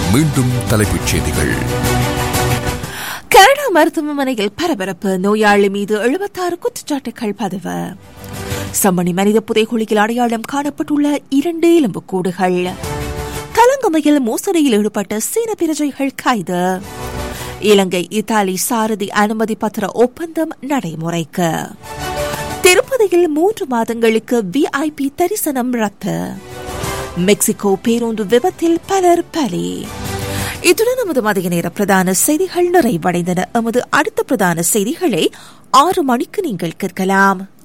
மீண்டும் தலைப்புச் செய்திகள் கனடா மருத்துவமனையில் பரபரப்பு நோயாளி மீது எழுபத்தாறு குற்றச்சாட்டுகள் பதிவு சம்மணி மனித புதைகுழியில் அடையாளம் காணப்பட்டுள்ள இரண்டு எலும்புக்கூடுகள் கலங்கமையில் மோசடியில் ஈடுபட்ட சீன பிரஜைகள் கைது இலங்கை இத்தாலி சாரதி அனுமதி பத்திர ஒப்பந்தம் நடைமுறைக்கு திருப்பதியில் மூன்று மாதங்களுக்கு விஐபி தரிசனம் ரத்து மெக்சிகோ பேருந்து விபத்தில் பலர் பலி இத்துடன் நமது மதிய நேர பிரதான செய்திகள் நிறைவடைந்தன எமது அடுத்த பிரதான செய்திகளை ஆறு மணிக்கு நீங்கள் கேட்கலாம்